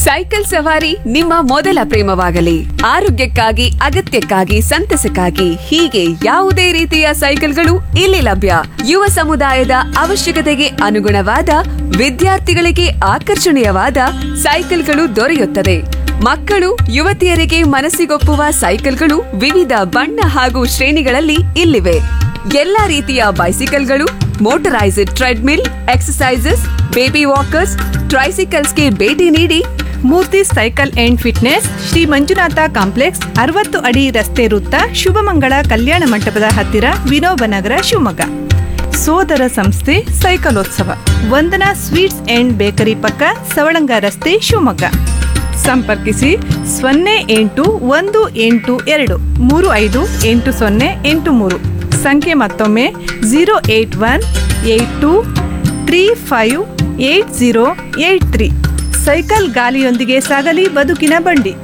cycle ಸವಾರಿ ನಿಮ್ಮ ಮೊದಲ ಪ್ರೇಮವಾಗಲಿ ಆರೋಗ್ಯಕ್ಕಾಗಿ ಅಗತ್ಯಕ್ಕಾಗಿ ಸಂತಸಕ್ಕಾಗಿ ಹೀಗೆ ಯಾವುದೇ ರೀತಿಯ ಸೈಕಲ್ಗಳು ಇಲ್ಲಿ ಲಭ್ಯ ಯುವ ಸಮುದಾಯದ ಅವಶ್ಯಕತೆಗೆ ಅನುಗುಣವಾದ ವಿದ್ಯಾರ್ಥಿಗಳಿಗೆ ಆಕರ್ಷಣೀಯವಾದ ಸೈಕಲ್ಗಳು ದೊರೆಯುತ್ತದೆ ಮಕ್ಕಳು ಯುವತಿಯರಿಗೆ ಮನಸ್ಸಿಗೊಪ್ಪುವ ಸೈಕಲ್ಗಳು ವಿವಿಧ ಬಣ್ಣ ಹಾಗೂ ಶ್ರೇಣಿಗಳಲ್ಲಿ ಇಲ್ಲಿವೆ ಎಲ್ಲಾ ರೀತಿಯ ಬೈಸಿಕಲ್ಗಳು ಮೋಟರೈಸ್ಡ್ ಟ್ರೆಡ್ಮಿಲ್ ಎಕ್ಸಸೈಸಸ್ ಬೇಬಿ ವಾಕರ್ಸ್ ಟ್ರೈಸಿಕಲ್ಸ್ಗೆ ಭೇಟಿ ನೀಡಿ Murthy cycle and fitness Shri Manjunatha complex ಅರವತ್ತು ಅಡಿ ರಸ್ತೆ ವೃತ್ತ ಶುಭಮಂಗಳ ಕಲ್ಯಾಣ ಮಂಟಪದ ಹತ್ತಿರ ವಿನೋಬ ನಗರ ಶಿವಮೊಗ್ಗ ಸೋದರ ಸಂಸ್ಥೆ ಸೈಕಲೋತ್ಸವ ವಂದನಾ ಸ್ವೀಟ್ಸ್ ಅಂಡ್ ಬೇಕರಿ ಪಕ್ಕ ಸವಳಂಗ ರಸ್ತೆ ಶಿವಮೊಗ್ಗ ಸಂಪರ್ಕಿಸಿ ಸೊನ್ನೆ ಎಂಟು ಒಂದು ಎಂಟು ಎರಡು ಮೂರು ಐದು ಎಂಟು ಸೊನ್ನೆ ಎಂಟು ಮೂರು ಸಂಖ್ಯೆ ಮತ್ತೊಮ್ಮೆ zero eight one eight two three five eight zero eight three cycle ಗಾಲಿಯೊಂದಿಗೆ ಸಾಗಲಿ ಬದುಕಿನ ಬಂಡಿ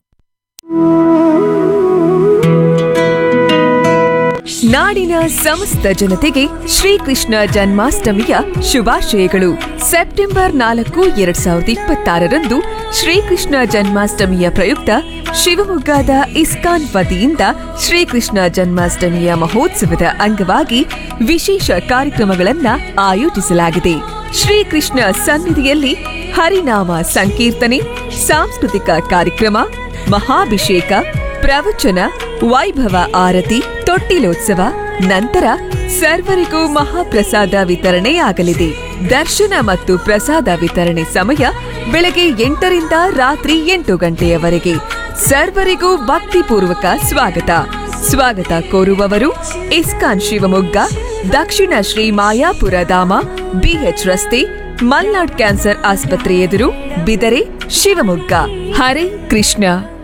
ನಾಡಿನ ಸಮಸ್ತ ಜನತೆಗೆ ಶ್ರೀಕೃಷ್ಣ ಜನ್ಮಾಷ್ಟಮಿಯ ಶುಭಾಶಯಗಳು ಸೆಪ್ಟೆಂಬರ್ ನಾಲ್ಕು ಎರಡ್ ಸಾವಿರದ ಇಪ್ಪತ್ತಾರರಂದು ಶ್ರೀಕೃಷ್ಣ ಜನ್ಮಾಷ್ಟಮಿಯ ಪ್ರಯುಕ್ತ ಶಿವಮೊಗ್ಗದ ಇಸ್ಕಾನ್ ವತಿಯಿಂದ ಶ್ರೀಕೃಷ್ಣ ಜನ್ಮಾಷ್ಟಮಿಯ ಮಹೋತ್ಸವದ ಅಂಗವಾಗಿ ವಿಶೇಷ ಕಾರ್ಯಕ್ರಮಗಳನ್ನ ಆಯೋಜಿಸಲಾಗಿದೆ ಶ್ರೀಕೃಷ್ಣ ಸನ್ನಿಧಿಯಲ್ಲಿ ಹರಿನಾಮ ಸಂಕೀರ್ತನೆ ಸಾಂಸ್ಕೃತಿಕ ಕಾರ್ಯಕ್ರಮ ಮಹಾಭಿಷೇಕ ಪ್ರವಚನ ವೈಭವ ಆರತಿ ತೊಟ್ಟಿಲೋತ್ಸವ ನಂತರ ಸರ್ವರಿಗೂ ಮಹಾಪ್ರಸಾದ ವಿತರಣೆಯಾಗಲಿದೆ ದರ್ಶನ ಮತ್ತು ಪ್ರಸಾದ ವಿತರಣೆ ಸಮಯ ಬೆಳಗ್ಗೆ ಎಂಟರಿಂದ ರಾತ್ರಿ ಎಂಟು ಗಂಟೆಯವರೆಗೆ ಸರ್ವರಿಗೂ ಭಕ್ತಿಪೂರ್ವಕ ಸ್ವಾಗತ ಸ್ವಾಗತ ಕೋರುವವರು ಇಸ್ಕಾನ್ ಶಿವಮೊಗ್ಗ ದಕ್ಷಿಣ ಶ್ರೀ ಮಾಯಾಪುರ ಧಾಮ ಬಿಎಚ್ ರಸ್ತೆ ಮಲ್ನಾಡ್ ಕ್ಯಾನ್ಸರ್ ಆಸ್ಪತ್ರೆ ಎದುರು ಬಿದರೆ ಶಿವಮೊಗ್ಗ ಹರೇ ಕೃಷ್ಣ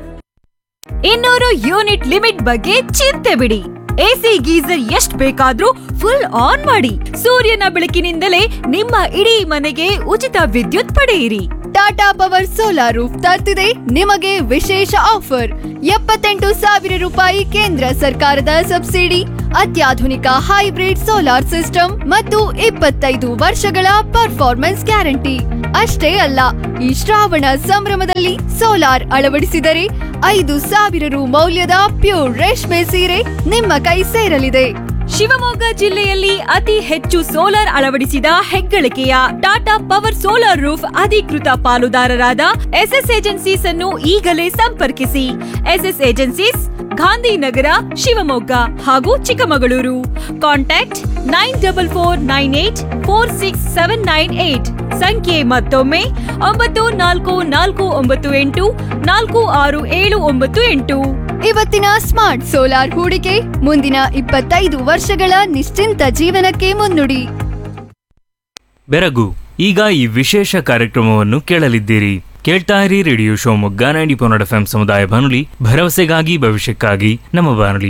ಇನ್ನೂರು ಯೂನಿಟ್ ಲಿಮಿಟ್ ಬಗ್ಗೆ ಚಿಂತೆ ಬಿಡಿ ಎಸಿ ಗೀಸರ್ ಎಷ್ಟ್ ಬೇಕಾದ್ರೂ ಫುಲ್ ಆನ್ ಮಾಡಿ ಸೂರ್ಯನ ಬೆಳಕಿನಿಂದಲೇ ನಿಮ್ಮ ಇಡೀ ಮನೆಗೆ ಉಚಿತ ವಿದ್ಯುತ್ ಪಡೆಯಿರಿ ಟಾಟಾ ಪವರ್ ಸೋಲಾರ್ ರೂಫ್ ತರ್ತಿದೆ ನಿಮಗೆ ವಿಶೇಷ ಆಫರ್ ಎಪ್ಪತ್ತೆಂಟು ಸಾವಿರ ರೂಪಾಯಿ ಕೇಂದ್ರ ಸರ್ಕಾರದ ಸಬ್ಸಿಡಿ ಅತ್ಯಾಧುನಿಕ ಹೈಬ್ರಿಡ್ ಸೋಲಾರ್ ಸಿಸ್ಟಮ್ ಮತ್ತು ಇಪ್ಪತ್ತೈದು ವರ್ಷಗಳ ಪರ್ಫಾರ್ಮೆನ್ಸ್ ಗ್ಯಾರಂಟಿ ಅಷ್ಟೇ ಅಲ್ಲ ಈ ಶ್ರಾವಣ ಸಂಭ್ರಮದಲ್ಲಿ ಸೋಲಾರ್ ಅಳವಡಿಸಿದರೆ ಐದು ಸಾವಿರ ರು ಮೌಲ್ಯದ ಪ್ಯೂರ್ ರೇಷ್ಮೆ ಸೀರೆ ನಿಮ್ಮ ಕೈ ಸೇರಲಿದೆ ಶಿವಮೊಗ್ಗ ಜಿಲ್ಲೆಯಲ್ಲಿ ಅತಿ ಹೆಚ್ಚು ಸೋಲಾರ್ ಅಳವಡಿಸಿದ ಹೆಗ್ಗಳಿಕೆಯ ಟಾಟಾ ಪವರ್ ಸೋಲಾರ್ ರೂಫ್ ಅಧಿಕೃತ ಪಾಲುದಾರರಾದ ಎಸ್ಎಸ್ ಏಜೆನ್ಸೀಸ್ ಅನ್ನು ಈಗಲೇ ಸಂಪರ್ಕಿಸಿ ಎಸ್ಎಸ್ ಏಜೆನ್ಸೀಸ್ ಗಾಂಧಿನಗರ ಶಿವಮೊಗ್ಗ ಹಾಗೂ Chikkamagaluru contact nine double four nine eight four six seven nine eight ಸಂಖ್ಯೆ ಮತ್ತೊಮ್ಮೆ ಒಂಬತ್ತು ನಾಲ್ಕು ನಾಲ್ಕು ಒಂಬತ್ತು ಎಂಟು ನಾಲ್ಕು ಆರು ಏಳು ಒಂಬತ್ತು ಎಂಟು ಇವತ್ತಿನ ಸ್ಮಾರ್ಟ್ ಸೋಲಾರ್ ಹೂಡಿಕೆ ಮುಂದಿನ ಇಪ್ಪತ್ತೈದು ವರ್ಷಗಳ ನಿಶ್ಚಿಂತ ಜೀವನಕ್ಕೆ ಮುನ್ನುಡಿ ಬೆರಗು ಈಗ ಈ ವಿಶೇಷ ಕಾರ್ಯಕ್ರಮವನ್ನು ಕೇಳಲಿದ್ದೀರಿ ಕೇಳ್ತಾ ಇರಿ ರೇಡಿಯೋ ಶಿವಮೊಗ್ಗ ನೈಂಟಿ ಪೊನ್ನಡ ಎಫ್ ಸಮುದಾಯ ಬಾನುಲಿ ಭರವಸೆಗಾಗಿ ಭವಿಷ್ಯಕ್ಕಾಗಿ ನಮ್ಮ ಬಾನುಲಿ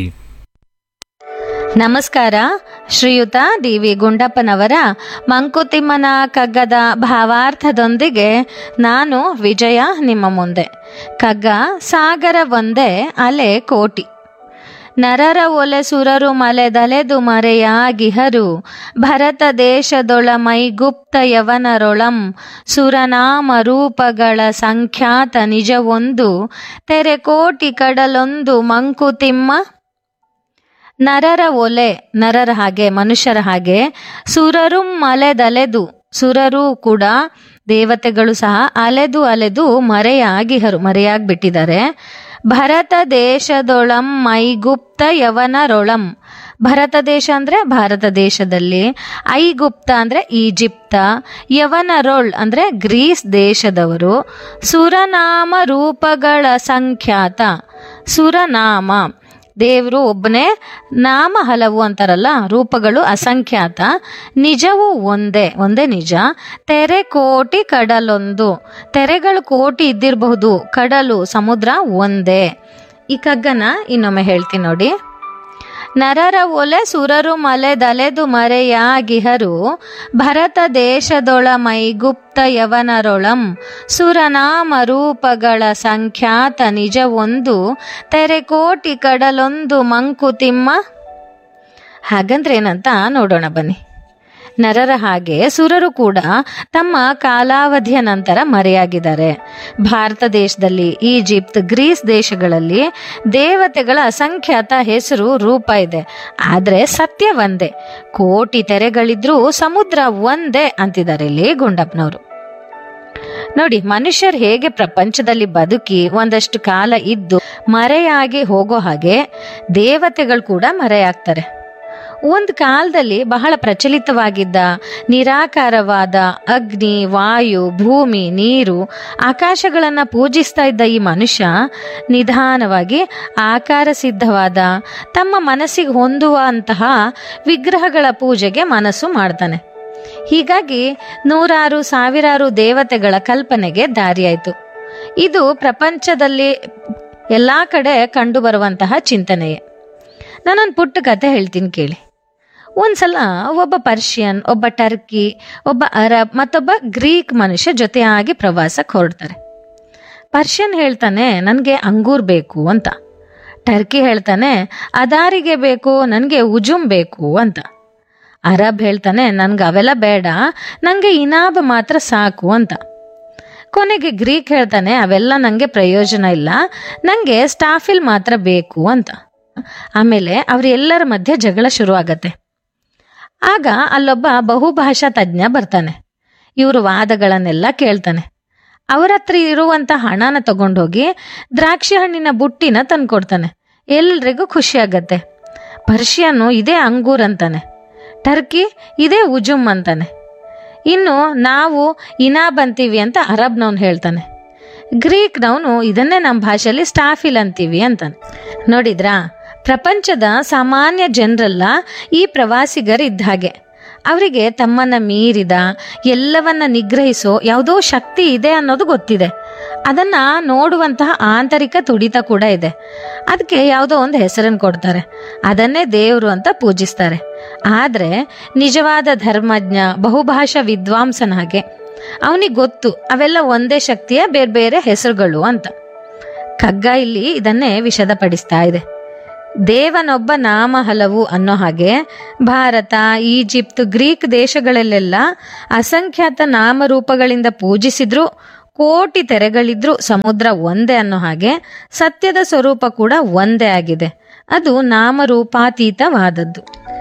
ನಮಸ್ಕಾರ ಶ್ರೀಯುತ ಡಿ ವಿ ಗುಂಡಪ್ಪನವರ ಮಂಕುತಿಮ್ಮನ ಕಗ್ಗದ ಭಾವಾರ್ಥದೊಂದಿಗೆ ನಾನು ವಿಜಯ ನಿಮ್ಮ ಮುಂದೆ ಕಗ್ಗ ಸಾಗರ ಒಂದೇ ಅಲೆ ಕೋಟಿ ನರರ ಒಲೆ ಸುರರು ಮಲೆದಲೆದು ಮರೆಯಾಗಿಹರು ಭರತ ದೇಶದೊಳ ಮೈಗುಪ್ತ ಯವನರೊಳಂ ಸುರನಾಮ ರೂಪಗಳ ಸಂಖ್ಯಾತ ನಿಜವೊಂದು ತೆರೆ ಕೋಟಿ ಕಡಲೊಂದು ಮಂಕುತಿಮ್ಮ ನರರ ಒಲೆ ನರರ ಹಾಗೆ ಮನುಷ್ಯರ ಹಾಗೆ ಸುರರು ಮಲೆದಲೆದು ಸುರರು ಕೂಡ ದೇವತೆಗಳು ಸಹ ಅಲೆದು ಅಲೆದು ಮರೆಯಾಗಿಹರು ಮರೆಯಾಗ್ಬಿಟ್ಟಿದ್ದಾರೆ ಭರತ ದೇಶದೊಳಂ ಮೈಗುಪ್ತ ಯವನರೊಳಂ ಭರತ ದೇಶ ಅಂದ್ರೆ ಭಾರತ ದೇಶದಲ್ಲಿ ಐಗುಪ್ತ ಅಂದ್ರೆ ಈಜಿಪ್ತ ಯವನರೊಳ್ ಅಂದ್ರೆ ಗ್ರೀಸ್ ದೇಶದವರು ಸುರನಾಮ ರೂಪಗಳ ಸಂಖ್ಯಾತ ಸುರನಾಮ ದೇವರು ಒಬ್ಬನೇ ನಾಮ ಹಲವು ಅಂತಾರಲ್ಲ ರೂಪಗಳು ಅಸಂಖ್ಯಾತ ನಿಜವು ಒಂದೇ ಒಂದೇ ನಿಜ ತೆರೆ ಕೋಟಿ ಕಡಲೊಂದು ತೆರೆಗಳು ಕೋಟಿ ಇದ್ದಿರಬಹುದು ಕಡಲು ಸಮುದ್ರ ಒಂದೇ ಈ ಕಗ್ಗನ ಇನ್ನೊಮ್ಮೆ ಹೇಳ್ತೀನಿ ನೋಡಿ ನರರ ಒಲೆ ಸುರರು ಮಲೆದಲೆದು ಮರೆಯಾಗಿಹರು ಭರತ ದೇಶದೊಳ ಮೈಗುಪ್ತ ಯವನರೊಳಂ ಸುರನಾಮ ರೂಪಗಳ ಸಂಖ್ಯಾತ ನಿಜವೊಂದು ತೆರೆ ಕೋಟಿ ಕಡಲೊಂದು ಮಂಕುತಿಮ್ಮ ಹಾಗಂದ್ರೆ ಏನಂತ ನೋಡೋಣ ಬನ್ನಿ ನರರ ಹಾಗೆ ಸುರರು ಕೂಡ ತಮ್ಮ ಕಾಲಾವಧಿಯ ನಂತರ ಮರೆಯಾಗಿದ್ದಾರೆ ಭಾರತ ದೇಶದಲ್ಲಿ ಈಜಿಪ್ಟ್ ಗ್ರೀಸ್ ದೇಶಗಳಲ್ಲಿ ದೇವತೆಗಳ ಅಸಂಖ್ಯಾತ ಹೆಸರು ರೂಪ ಇದೆ ಆದ್ರೆ ಸತ್ಯ ಒಂದೇ ಕೋಟಿ ತೆರೆಗಳಿದ್ರೂ ಸಮುದ್ರ ಒಂದೇ ಅಂತಿದ್ದಾರೆ ಇಲ್ಲಿ ಗುಂಡಪ್ಪನವರು ನೋಡಿ ಮನುಷ್ಯರು ಹೇಗೆ ಪ್ರಪಂಚದಲ್ಲಿ ಬದುಕಿ ಒಂದಷ್ಟು ಕಾಲ ಇದ್ದು ಮರೆಯಾಗಿ ಹೋಗೋ ಹಾಗೆ ದೇವತೆಗಳು ಕೂಡ ಮರೆಯಾಗ್ತಾರೆ ಒಂದು ಕಾಲದಲ್ಲಿ ಬಹಳ ಪ್ರಚಲಿತವಾಗಿದ್ದ ನಿರಾಕಾರವಾದ ಅಗ್ನಿ ವಾಯು ಭೂಮಿ ನೀರು ಆಕಾಶಗಳನ್ನ ಪೂಜಿಸ್ತಾ ಇದ್ದ ಈ ಮನುಷ್ಯ ನಿಧಾನವಾಗಿ ಆಕಾರ ಸಿದ್ಧವಾದ ತಮ್ಮ ಮನಸ್ಸಿಗೆ ಹೊಂದುವಂತಹ ವಿಗ್ರಹಗಳ ಪೂಜೆಗೆ ಮನಸ್ಸು ಮಾಡ್ತಾನೆ ಹೀಗಾಗಿ ನೂರಾರು ಸಾವಿರಾರು ದೇವತೆಗಳ ಕಲ್ಪನೆಗೆ ದಾರಿಯಾಯಿತು ಇದು ಪ್ರಪಂಚದಲ್ಲಿ ಎಲ್ಲಾ ಕಡೆ ಕಂಡುಬರುವಂತಹ ಚಿಂತನೆಯೇ ನಾನೊಂದು ಪುಟ್ಟ ಕತೆ ಹೇಳ್ತೀನಿ ಕೇಳಿ ಒಂದ್ಸಲ ಒಬ್ಬ ಪರ್ಷಿಯನ್ ಒಬ್ಬ ಟರ್ಕಿ ಒಬ್ಬ ಅರಬ್ ಮತ್ತೊಬ್ಬ ಗ್ರೀಕ್ ಮನುಷ್ಯ ಜೊತೆಯಾಗಿ ಪ್ರವಾಸಕ್ಕೆ ಹೊರಡ್ತಾರೆ ಪರ್ಷಿಯನ್ ಹೇಳ್ತಾನೆ ನನಗೆ ಅಂಗೂರ್ ಬೇಕು ಅಂತ ಟರ್ಕಿ ಹೇಳ್ತಾನೆ ಅದಾರಿಗೆ ಬೇಕು ನನಗೆ ಉಜುಮ್ ಬೇಕು ಅಂತ ಅರಬ್ ಹೇಳ್ತಾನೆ ನನ್ಗೆ ಅವೆಲ್ಲ ಬೇಡ ನನಗೆ ಇನಾಬ್ ಮಾತ್ರ ಸಾಕು ಅಂತ ಕೊನೆಗೆ ಗ್ರೀಕ್ ಹೇಳ್ತಾನೆ ಅವೆಲ್ಲ ನನಗೆ ಪ್ರಯೋಜನ ಇಲ್ಲ ನನಗೆ ಸ್ಟಾಫಿಲ್ ಮಾತ್ರ ಬೇಕು ಅಂತ ಆಮೇಲೆ ಅವರೆಲ್ಲರ ಮಧ್ಯೆ ಜಗಳ ಶುರುವಾಗತ್ತೆ ಆಗ ಅಲ್ಲೊಬ್ಬ ಬಹುಭಾಷಾ ತಜ್ಞ ಬರ್ತಾನೆ ಇವರು ವಾದಗಳನ್ನೆಲ್ಲ ಕೇಳ್ತಾನೆ ಅವರ ಹತ್ರ ಇರುವಂತ ಹಣನ ತಗೊಂಡೋಗಿ ದ್ರಾಕ್ಷಿ ಹಣ್ಣಿನ ಬುಟ್ಟಿನ ತಂದ್ಕೊಡ್ತಾನೆ ಎಲ್ರಿಗೂ ಖುಷಿ ಆಗತ್ತೆ ಪರ್ಷಿಯನು ಇದೇ ಅಂಗೂರ್ ಅಂತಾನೆ ಟರ್ಕಿ ಇದೇ ಉಜುಮ್ ಅಂತಾನೆ ಇನ್ನು ನಾವು ಇನಾಬ್ ಅಂತೀವಿ ಅಂತ ಅರಬ್ನವ್ನು ಹೇಳ್ತಾನೆ ಗ್ರೀಕ್ನವನು ಇದನ್ನೇ ನಮ್ಮ ಭಾಷೆಯಲ್ಲಿ ಸ್ಟಾಫಿಲ್ ಅಂತೀವಿ ಅಂತಾನೆ ನೋಡಿದ್ರಾ ಪ್ರಪಂಚದ ಸಾಮಾನ್ಯ ಜನರೆಲ್ಲ ಈ ಪ್ರವಾಸಿಗರು ಇದ್ದ ಹಾಗೆ ಅವರಿಗೆ ತಮ್ಮನ್ನ ಮೀರಿದ ಎಲ್ಲವನ್ನ ನಿಗ್ರಹಿಸೋ ಯಾವುದೋ ಶಕ್ತಿ ಇದೆ ಅನ್ನೋದು ಗೊತ್ತಿದೆ ಅದನ್ನ ನೋಡುವಂತಹ ಆಂತರಿಕ ತುಡಿತ ಕೂಡ ಇದೆ ಅದಕ್ಕೆ ಯಾವುದೋ ಒಂದು ಹೆಸರನ್ನು ಕೊಡ್ತಾರೆ ಅದನ್ನೇ ದೇವರು ಅಂತ ಪೂಜಿಸ್ತಾರೆ ಆದ್ರೆ ನಿಜವಾದ ಧರ್ಮಜ್ಞ ಬಹುಭಾಷಾ ವಿದ್ವಾಂಸನ ಹಾಗೆ ಅವನಿಗೆ ಗೊತ್ತು ಅವೆಲ್ಲ ಒಂದೇ ಶಕ್ತಿಯ ಬೇರೆ ಬೇರೆ ಹೆಸರುಗಳು ಅಂತ ಕಗ್ಗ ಇಲ್ಲಿ ಇದನ್ನೇ ವಿಷದಪಡಿಸ್ತಾ ಇದೆ ದೇವನೊಬ್ಬ ನಾಮ ಹಲವು ಅನ್ನೋ ಹಾಗೆ ಭಾರತ ಈಜಿಪ್ಟ್ ಗ್ರೀಕ್ ದೇಶಗಳಲ್ಲೆಲ್ಲ ಅಸಂಖ್ಯಾತ ನಾಮರೂಪಗಳಿಂದ ಪೂಜಿಸಿದ್ರು ಕೋಟಿ ತೆರೆಗಳಿದ್ರು ಸಮುದ್ರ ಒಂದೇ ಅನ್ನೋ ಹಾಗೆ ಸತ್ಯದ ಸ್ವರೂಪ ಕೂಡ ಒಂದೇ ಆಗಿದೆ ಅದು ನಾಮರೂಪಾತೀತವಾದದ್ದು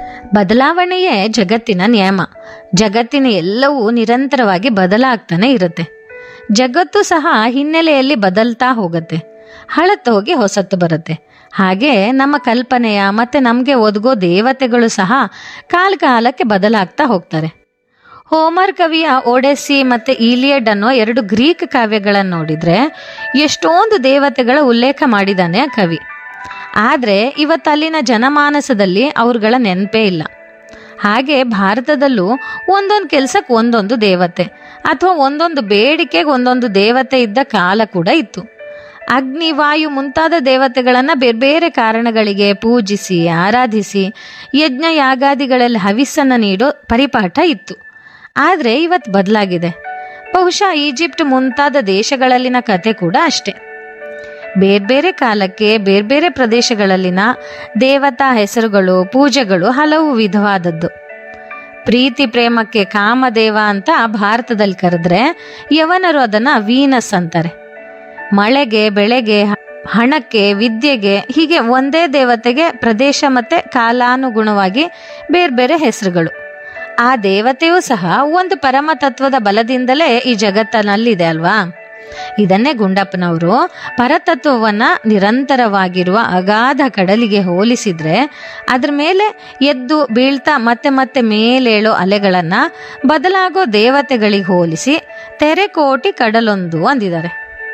ಬದಲಾವಣೆಯೇ ಜಗತ್ತಿನ ನಿಯಮ ಜಗತ್ತಿನ ಎಲ್ಲವೂ ನಿರಂತರವಾಗಿ ಬದಲಾಗ್ತಾನೆ ಇರುತ್ತೆ ಜಗತ್ತು ಸಹ ಹಿನ್ನೆಲೆಯಲ್ಲಿ ಬದಲ್ತಾ ಹೋಗುತ್ತೆ ಹಳತ್ತು ಹೋಗಿ ಹೊಸತ್ತು ಬರುತ್ತೆ ಹಾಗೆ ನಮ್ಮ ಕಲ್ಪನೆಯ ಮತ್ತೆ ನಮಗೆ ಒದಗೋ ದೇವತೆಗಳು ಸಹ ಕಾಲ ಕಾಲಕ್ಕೆ ಬದಲಾಗ್ತಾ ಹೋಗ್ತಾರೆ ಹೋಮರ್ ಕವಿಯ ಒಡೆಸ್ಸಿ ಮತ್ತೆ ಈಲಿಯಡ್ ಅನ್ನೋ ಎರಡು ಗ್ರೀಕ್ ಕಾವ್ಯಗಳನ್ನು ನೋಡಿದ್ರೆ ಎಷ್ಟೊಂದು ದೇವತೆಗಳ ಉಲ್ಲೇಖ ಮಾಡಿದಾನೆ ಆ ಕವಿ ಆದ್ರೆ ಇವತ್ತು ಅಲ್ಲಿನ ಜನಮಾನಸದಲ್ಲಿ ಅವ್ರಗಳ ನೆನಪೇ ಇಲ್ಲ ಹಾಗೆ ಭಾರತದಲ್ಲೂ ಒಂದೊಂದು ಕೆಲ್ಸಕ್ಕೆ ಒಂದೊಂದು ದೇವತೆ ಅಥವಾ ಒಂದೊಂದು ಬೇಡಿಕೆಗೆ ಒಂದೊಂದು ದೇವತೆ ಇದ್ದ ಕಾಲ ಕೂಡ ಇತ್ತು ಅಗ್ನಿ ವಾಯು ಮುಂತಾದ ದೇವತೆಗಳನ್ನ ಬೇರೆ ಬೇರೆ ಕಾರಣಗಳಿಗೆ ಪೂಜಿಸಿ ಆರಾಧಿಸಿ ಯಜ್ಞ ಯಾಗಾದಿಗಳಲ್ಲಿ ಹವಿಸ್ಸನ್ನ ನೀಡೋ ಪರಿಪಾಠ ಇತ್ತು ಆದ್ರೆ ಇವತ್ತು ಬದಲಾಗಿದೆ ಬಹುಶಃ ಈಜಿಪ್ಟ್ ಮುಂತಾದ ದೇಶಗಳಲ್ಲಿನ ಕತೆ ಕೂಡ ಅಷ್ಟೇ ಬೇರೆ ಬೇರೆ ಕಾಲಕ್ಕೆ ಬೇರೆ ಬೇರೆ ಪ್ರದೇಶಗಳಲ್ಲಿನ ದೇವತಾ ಹೆಸರುಗಳು ಪೂಜೆಗಳು ಹಲವು ವಿಧವಾದದ್ದು ಪ್ರೀತಿ ಪ್ರೇಮಕ್ಕೆ ಕಾಮದೇವ ಅಂತ ಭಾರತದಲ್ಲಿ ಕರೆದ್ರೆ ಯವನರು ಅದನ್ನ ವೀನಸ್ ಅಂತಾರೆ ಮಳೆಗೆ ಬೆಳೆಗೆ ಹಣಕ್ಕೆ ವಿದ್ಯೆಗೆ ಹೀಗೆ ಒಂದೇ ದೇವತೆಗೆ ಪ್ರದೇಶ ಮತ್ತೆ ಕಾಲಾನುಗುಣವಾಗಿ ಬೇರೆ ಬೇರೆ ಹೆಸರುಗಳು ಆ ದೇವತೆಯೂ ಸಹ ಒಂದು ಪರಮ ತತ್ವದ ಬಲದಿಂದಲೇ ಈ ಜಗತ್ತಿನಲ್ಲಿದೆ ಅಲ್ವಾ ಇದನ್ನೇ ಗುಂಡಪ್ಪನವರು ಪರತತ್ವವನ್ನ ನಿರಂತರವಾಗಿರುವ ಅಗಾಧ ಕಡಲಿಗೆ ಹೋಲಿಸಿದ್ರೆ ಅದ್ರ ಮೇಲೆ ಎದ್ದು ಬೀಳ್ತಾ ಮತ್ತೆ ಮತ್ತೆ ಮೇಲೇಳೋ ಅಲೆಗಳನ್ನ ಬದಲಾಗೋ ದೇವತೆಗಳಿಗೆ ಹೋಲಿಸಿ ತೆರೆಕೋಟಿ ಕಡಲೊಂದು ಅಂದಿದ್ದಾರೆ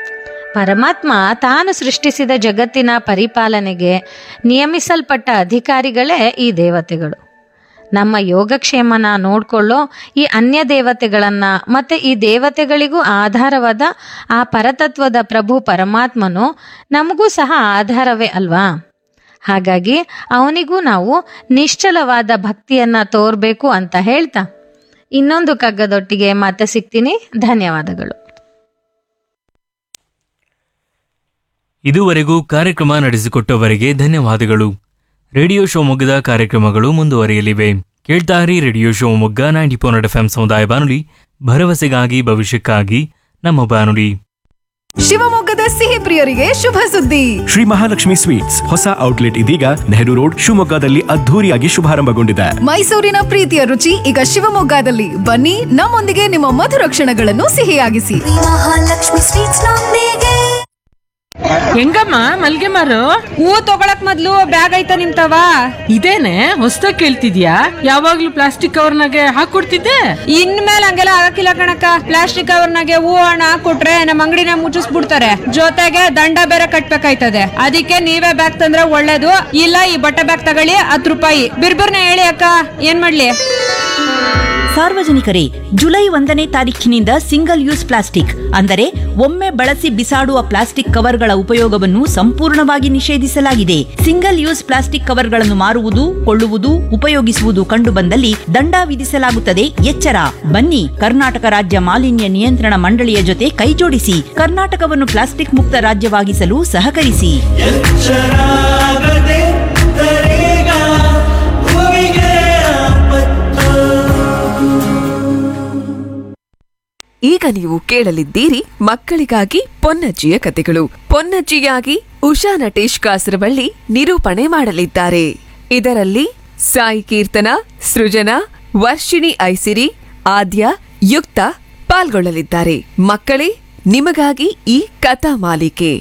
ಪರಮಾತ್ಮ ತಾನು ಸೃಷ್ಟಿಸಿದ ಜಗತ್ತಿನ ಪರಿಪಾಲನೆಗೆ ನಿಯಮಿಸಲ್ಪಟ್ಟ ಅಧಿಕಾರಿಗಳೇ ಈ ದೇವತೆಗಳು ನಮ್ಮ ಯೋಗಕ್ಷೇಮನ ನೋಡ್ಕೊಳ್ಳೋ ಈ ಅನ್ಯ ದೇವತೆಗಳನ್ನ ಮತ್ತೆ ಈ ದೇವತೆಗಳಿಗೂ ಆಧಾರವಾದ ಆ ಪರತತ್ವದ ಪ್ರಭು ಪರಮಾತ್ಮನು ನಮಗೂ ಸಹ ಆಧಾರವೇ ಅಲ್ವಾ ಹಾಗಾಗಿ ಅವನಿಗೂ ನಾವು ನಿಶ್ಚಲವಾದ ಭಕ್ತಿಯನ್ನ ತೋರ್ಬೇಕು ಅಂತ ಹೇಳ್ತಾ ಇನ್ನೊಂದು ಕಗ್ಗದೊಟ್ಟಿಗೆ ಮತ್ತೆ ಸಿಗ್ತೀನಿ ಧನ್ಯವಾದಗಳು ಇದುವರೆಗೂ ಕಾರ್ಯಕ್ರಮ ನಡೆಸಿಕೊಟ್ಟವರಿಗೆ ಧನ್ಯವಾದಗಳು ರೇಡಿಯೋ ಶಿವಮೊಗ್ಗದ ಕಾರ್ಯಕ್ರಮಗಳು ಮುಂದುವರಿಯಲಿವೆ ಕೇಳ್ತಾರಿ ರೇಡಿಯೋ ಶಿವಮೊಗ್ಗ ನೈಂಟಿ ಪೋನೆಟ್ ಎಫ್ ಸಮುದಾಯ ಬಾನುಲಿ ಭರವಸೆಗಾಗಿ ಭವಿಷ್ಯಕ್ಕಾಗಿ ನಮ್ಮ ಬಾನುಲಿ ಶಿವಮೊಗ್ಗದ ಸಿಹಿ ಪ್ರಿಯರಿಗೆ ಶುಭ ಸುದ್ದಿ ಶ್ರೀ ಮಹಾಲಕ್ಷ್ಮಿ ಸ್ವೀಟ್ಸ್ ಹೊಸ ಔಟ್ಲೆಟ್ ಇದೀಗ ನೆಹರು ರೋಡ್ ಶಿವಮೊಗ್ಗದಲ್ಲಿ ಅದ್ಧೂರಿಯಾಗಿ ಶುಭಾರಂಭಗೊಂಡಿದೆ ಮೈಸೂರಿನ ಪ್ರೀತಿಯ ರುಚಿ ಈಗ ಶಿವಮೊಗ್ಗದಲ್ಲಿ ಬನ್ನಿ ನಮ್ಮೊಂದಿಗೆ ನಿಮ್ಮ ಮಧುರ ಕ್ಷಣಗಳನ್ನು ಸಿಹಿಯಾಗಿಸಿ ಮಹಾಲಕ್ಷ್ಮಿ ಸ್ವೀಟ್ಸ್ ನೊಂದಿಗೆ ಹೆಂಗಮ್ಮ ಮಲ್ಗೆ ಮಾರು ಹೂ ತಗೊಳಕ್ ಮೊದ್ಲು ಬ್ಯಾಗ್ ಐತ ನಿಮ್ತವ ಇದೇನೆ ಹೊಸ್ದಾಗ್ ಕೇಳ್ತಿದ್ಯಾ ಯಾವಾಗ್ಲೂ ಪ್ಲಾಸ್ಟಿಕ್ ಕವರ್ನಾಗೆ ಹಾಕೊಡ್ತಿದ್ದೆ ಇನ್ಮೇಲೆ ಹಂಗೆಲ್ಲ ಆಗಕ್ಕಿಲ್ಲ ಕಣಕ್ಕ ಪ್ಲಾಸ್ಟಿಕ್ ಕವರ್ನಾಗೆ ಹೂ ಹಣ ಕೊಟ್ರೆ ನಮ್ಮ ಅಂಗಡಿನ ಮುಚ್ಚಿಸ್ಬಿಡ್ತಾರೆ ಜೊತೆಗೆ ದಂಡ ಬೇರೆ ಕಟ್ಬೇಕಾಯ್ತದೆ ಅದಕ್ಕೆ ನೀವೇ ಬ್ಯಾಗ್ ತಂದ್ರೆ ಒಳ್ಳೇದು ಇಲ್ಲ ಈ ಬಟ್ಟೆ ಬ್ಯಾಗ್ ತಗೊಳ್ಳಿ ಹತ್ತು ರೂಪಾಯಿ ಬಿರ್ಬಿರ್ನ ಹೇಳಿ ಅಕ್ಕ ಏನ್ ಮಾಡ್ಲಿ ಸಾರ್ವಜನಿಕರೇ ಜುಲೈ ಒಂದನೇ ತಾರೀಖಿನಿಂದ ಸಿಂಗಲ್ ಯೂಸ್ ಪ್ಲಾಸ್ಟಿಕ್ ಅಂದರೆ ಒಮ್ಮೆ ಬಳಸಿ ಬಿಸಾಡುವ ಪ್ಲಾಸ್ಟಿಕ್ ಕವರ್ಗಳ ಉಪಯೋಗವನ್ನು ಸಂಪೂರ್ಣವಾಗಿ ನಿಷೇಧಿಸಲಾಗಿದೆ ಸಿಂಗಲ್ ಯೂಸ್ ಪ್ಲಾಸ್ಟಿಕ್ ಕವರ್ಗಳನ್ನು ಮಾರುವುದು ಕೊಳ್ಳುವುದು ಉಪಯೋಗಿಸುವುದು ಕಂಡುಬಂದಲ್ಲಿ ದಂಡ ವಿಧಿಸಲಾಗುತ್ತದೆ ಎಚ್ಚರ ಬನ್ನಿ ಕರ್ನಾಟಕ ರಾಜ್ಯ ಮಾಲಿನ್ಯ ನಿಯಂತ್ರಣ ಮಂಡಳಿಯ ಜೊತೆ ಕೈಜೋಡಿಸಿ ಕರ್ನಾಟಕವನ್ನು ಪ್ಲಾಸ್ಟಿಕ್ ಮುಕ್ತ ರಾಜ್ಯವಾಗಿಸಲು ಸಹಕರಿಸಿ ಈಗ ನೀವು ಕೇಳಲಿದ್ದೀರಿ ಮಕ್ಕಳಿಗಾಗಿ ಪೊನ್ನಜ್ಜಿಯ ಕತೆಗಳು ಪೊನ್ನಜ್ಜಿಯಾಗಿ ಉಷಾ ನಟೇಶ್ ಕಾಸರವಳ್ಳಿ ನಿರೂಪಣೆ ಮಾಡಲಿದ್ದಾರೆ ಇದರಲ್ಲಿ ಸಾಯಿ ಕೀರ್ತನ ಸೃಜನಾ ವರ್ಷಿಣಿ ಐಸಿರಿ ಆದ್ಯ ಯುಕ್ತ ಪಾಲ್ಗೊಳ್ಳಲಿದ್ದಾರೆ ಮಕ್ಕಳೇ ನಿಮಗಾಗಿ ಈ ಕಥಾ ಮಾಲಿಕೆ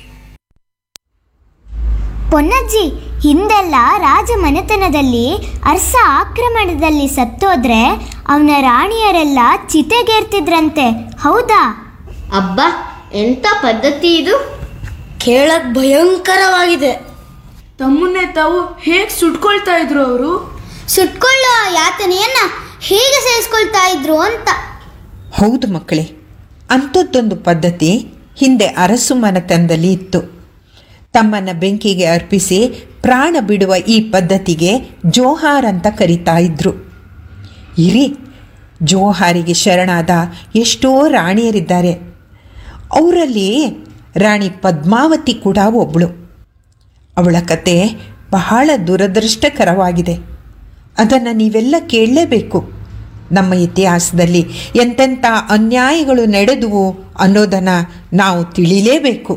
ಪೊನ್ನಜ್ಜಿ ಹಿಂದೆಲ್ಲ ರಾಜ ಮನೆತನದಲ್ಲಿ ಅರ್ಸ ಆಕ್ರಮಣದಲ್ಲಿ ಸತ್ತೋದ್ರೆ ಅವನ ರಾಣಿಯರೆಲ್ಲ ಚಿತೆಗೇರ್ತಿದ್ರಂತೆ ಹೌದಾ ಅಬ್ಬಾ ಎಂಥ ಪದ್ಧತಿ ಇದು ಕೇಳಕ್ ಭಯಂಕರವಾಗಿದೆ ತಮ್ಮನ್ನೇ ತಾವು ಹೇಗೆ ಸುಟ್ಕೊಳ್ತಾ ಇದ್ರು ಅವರು ಸುಟ್ಕೊಳ್ಳೋ ಯಾತನೆಯನ್ನ ಹೇಗೆ ಸಹಿಸ್ಕೊಳ್ತಾ ಇದ್ರು ಅಂತ ಹೌದು ಮಕ್ಕಳೇ ಅಂಥದ್ದೊಂದು ಪದ್ಧತಿ ಹಿಂದೆ ಅರಸು ಮನೆತನದಲ್ಲಿ ಇತ್ತು ತಮ್ಮನ್ನು ಬೆಂಕಿಗೆ ಅರ್ಪಿಸಿ ಪ್ರಾಣ ಬಿಡುವ ಈ ಪದ್ಧತಿಗೆ ಜೋಹಾರ್ ಅಂತ ಕರಿತಾ ಇದ್ರು ಇರಿ ಜೋಹಾರಿಗೆ ಶರಣಾದ ಎಷ್ಟೋ ರಾಣಿಯರಿದ್ದಾರೆ ಅವರಲ್ಲಿ ರಾಣಿ ಪದ್ಮಾವತಿ ಕೂಡ ಒಬ್ಬಳು ಅವಳ ಕತೆ ಬಹಳ ದುರದೃಷ್ಟಕರವಾಗಿದೆ ಅದನ್ನು ನೀವೆಲ್ಲ ಕೇಳಲೇಬೇಕು ನಮ್ಮ ಇತಿಹಾಸದಲ್ಲಿ ಎಂತೆಂಥ ಅನ್ಯಾಯಗಳು ನಡೆದುವು ಅನ್ನೋದನ್ನು ನಾವು ತಿಳಿಲೇಬೇಕು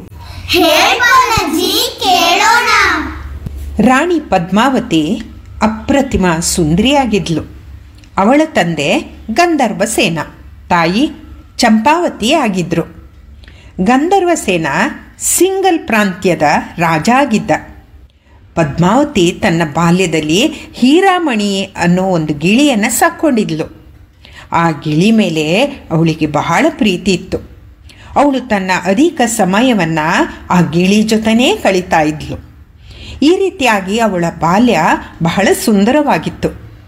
ಕೇಳೋಣ ರಾಣಿ ಪದ್ಮಾವತಿ ಅಪ್ರತಿಮ ಸುಂದರಿಯಾಗಿದ್ಲು ಅವಳ ತಂದೆ ಗಂಧರ್ವ ಸೇನ ತಾಯಿ ಚಂಪಾವತಿ ಆಗಿದ್ದರು ಗಂಧರ್ವ ಸೇನ ಸಿಂಗಲ್ ಪ್ರಾಂತ್ಯದ ರಾಜ ಆಗಿದ್ದ ಪದ್ಮಾವತಿ ತನ್ನ ಬಾಲ್ಯದಲ್ಲಿ ಹೀರಾಮಣಿ ಅನ್ನೋ ಒಂದು ಗಿಳಿಯನ್ನು ಸಾಕ್ಕೊಂಡಿದ್ಲು ಆ ಗಿಳಿ ಮೇಲೆ ಅವಳಿಗೆ ಬಹಳ ಪ್ರೀತಿ ಇತ್ತು ಅವಳು ತನ್ನ ಅಧಿಕ ಸಮಯವನ್ನು ಆ ಗಿಳಿ ಜೊತೆನೇ ಕಳೀತಾ ಇದ್ಲು ಈ ರೀತಿಯಾಗಿ ಅವಳ ಬಾಲ್ಯ ಬಹಳ ಸುಂದರವಾಗಿತ್ತು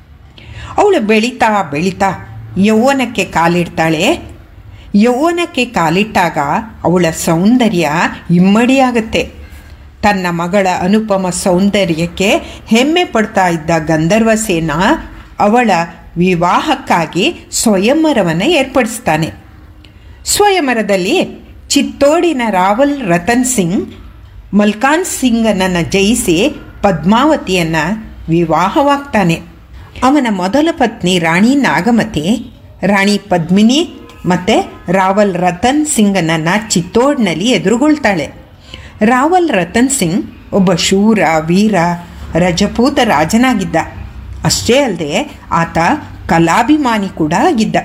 ಅವಳು ಬೆಳೀತಾ ಬೆಳೀತಾ ಯೌವನಕ್ಕೆ ಕಾಲಿಡ್ತಾಳೆ ಯೌವನಕ್ಕೆ ಕಾಲಿಟ್ಟಾಗ ಅವಳ ಸೌಂದರ್ಯ ಇಮ್ಮಡಿಯಾಗತ್ತೆ ತನ್ನ ಮಗಳ ಅನುಪಮ ಸೌಂದರ್ಯಕ್ಕೆ ಹೆಮ್ಮೆ ಪಡ್ತಾ ಇದ್ದ ಗಂಧರ್ವ ಸೇನ ಅವಳ ವಿವಾಹಕ್ಕಾಗಿ ಸ್ವಯಂವರವನ್ನು ಏರ್ಪಡಿಸ್ತಾನೆ ಸ್ವಯಂವರದಲ್ಲಿ ಚಿತ್ತೋಡಿನ ರಾವಲ್ ರತನ್ ಸಿಂಗ್ ಮಲ್ಕಾನ್ ಸಿಂಗನನ್ನು ಜಯಿಸಿ ಪದ್ಮಾವತಿಯನ್ನು ವಿವಾಹವಾಗ್ತಾನೆ ಅವನ ಮೊದಲ ಪತ್ನಿ ರಾಣಿ ನಾಗಮತಿ ರಾಣಿ ಪದ್ಮಿನಿ ಮತ್ತು ರಾವಲ್ ರತನ್ ಸಿಂಗನನ್ನು ಚಿತ್ತೋಡ್ನಲ್ಲಿ ಎದುರುಗೊಳ್ತಾಳೆ ರಾವಲ್ ರತನ್ ಸಿಂಗ್ ಒಬ್ಬ ಶೂರ ವೀರ ರಜಪೂತ ರಾಜನಾಗಿದ್ದ ಅಷ್ಟೇ ಅಲ್ಲದೆ ಆತ ಕಲಾಭಿಮಾನಿ ಕೂಡ ಆಗಿದ್ದ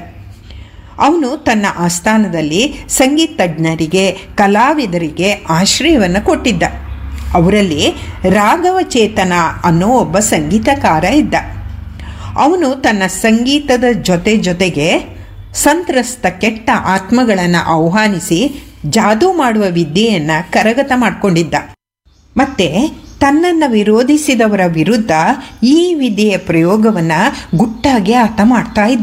ಅವನು ತನ್ನ ಆಸ್ಥಾನದಲ್ಲಿ ಸಂಗೀತ ತಜ್ಞರಿಗೆ ಕಲಾವಿದರಿಗೆ ಆಶ್ರಯವನ್ನು ಕೊಟ್ಟಿದ್ದ ಅವರಲ್ಲಿ ರಾಘವ ಚೇತನ ಅನ್ನೋ ಒಬ್ಬ ಸಂಗೀತಕಾರ ಇದ್ದ ಅವನು ತನ್ನ ಸಂಗೀತದ ಜೊತೆ ಜೊತೆಗೆ ಸಂತ್ರಸ್ತ ಕೆಟ್ಟ ಆತ್ಮಗಳನ್ನು ಆಹ್ವಾನಿಸಿ ಜಾದೂ ಮಾಡುವ ವಿದ್ಯೆಯನ್ನು ಕರಗತ ಮಾಡಿಕೊಂಡಿದ್ದ ಮತ್ತೆ ತನ್ನನ್ನು ವಿರೋಧಿಸಿದವರ ವಿರುದ್ಧ ಈ ವಿದ್ಯೆಯ ಪ್ರಯೋಗವನ್ನು ಗುಟ್ಟಾಗಿ ಆತ ಮಾಡ್ತಾ ಇದ್ದ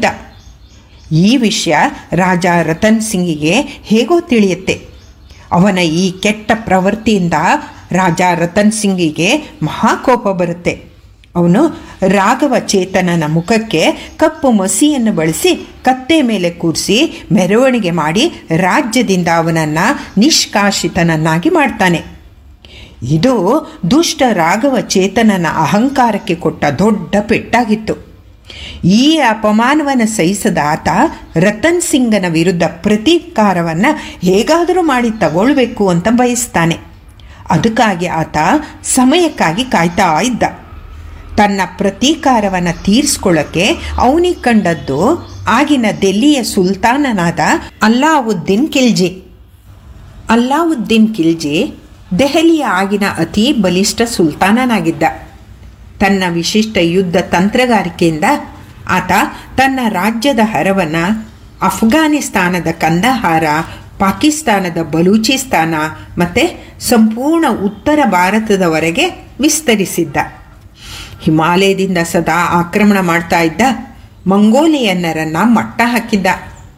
ಈ ವಿಷಯ ರಾಜ ರತನ್ ಸಿಂಗಿಗೆ ಹೇಗೋ ತಿಳಿಯುತ್ತೆ ಅವನ ಈ ಕೆಟ್ಟ ಪ್ರವೃತ್ತಿಯಿಂದ ರಾಜ ರತನ್ ಸಿಂಗಿಗೆ ಮಹಾಕೋಪ ಬರುತ್ತೆ ಅವನು ರಾಘವ ಚೇತನನ ಮುಖಕ್ಕೆ ಕಪ್ಪು ಮಸಿಯನ್ನು ಬಳಸಿ ಕತ್ತೆ ಮೇಲೆ ಕೂರಿಸಿ ಮೆರವಣಿಗೆ ಮಾಡಿ ರಾಜ್ಯದಿಂದ ಅವನನ್ನು ನಿಷ್ಕಾಶಿತನನ್ನಾಗಿ ಮಾಡ್ತಾನೆ ಇದು ದುಷ್ಟ ರಾಘವ ಚೇತನನ ಅಹಂಕಾರಕ್ಕೆ ಕೊಟ್ಟ ದೊಡ್ಡ ಪೆಟ್ಟಾಗಿತ್ತು ಈ ಅಪಮಾನವನ್ನು ಸಹಿಸದ ಆತ ರತನ್ ಸಿಂಗನ ವಿರುದ್ಧ ಪ್ರತೀಕಾರವನ್ನು ಹೇಗಾದರೂ ಮಾಡಿ ತಗೊಳ್ಬೇಕು ಅಂತ ಬಯಸ್ತಾನೆ ಅದಕ್ಕಾಗಿ ಆತ ಸಮಯಕ್ಕಾಗಿ ಕಾಯ್ತಾ ಇದ್ದ ತನ್ನ ಪ್ರತೀಕಾರವನ್ನು ತೀರಿಸ್ಕೊಳ್ಳೋಕ್ಕೆ ಅವನಿಗೆ ಕಂಡದ್ದು ಆಗಿನ ದೆಲ್ಲಿಯ ಸುಲ್ತಾನನಾದ ಅಲ್ಲಾವುದ್ದೀನ್ ಖಿಲ್ಜಿ ಅಲ್ಲಾವುದ್ದೀನ್ ಖಿಲ್ಜಿ ದೆಹಲಿಯ ಆಗಿನ ಅತಿ ಬಲಿಷ್ಠ ಸುಲ್ತಾನನಾಗಿದ್ದ ತನ್ನ ವಿಶಿಷ್ಟ ಯುದ್ಧ ತಂತ್ರಗಾರಿಕೆಯಿಂದ ಆತ ತನ್ನ ರಾಜ್ಯದ ಹರವನ್ನು ಅಫ್ಘಾನಿಸ್ತಾನದ ಕಂದಹಾರ ಪಾಕಿಸ್ತಾನದ ಬಲೂಚಿಸ್ತಾನ ಮತ್ತು ಸಂಪೂರ್ಣ ಉತ್ತರ ಭಾರತದವರೆಗೆ ವಿಸ್ತರಿಸಿದ್ದ ಹಿಮಾಲಯದಿಂದ ಸದಾ ಆಕ್ರಮಣ ಮಾಡ್ತಾ ಇದ್ದ ಮಂಗೋಲಿಯನ್ನರನ್ನು ಮಟ್ಟ ಹಾಕಿದ್ದ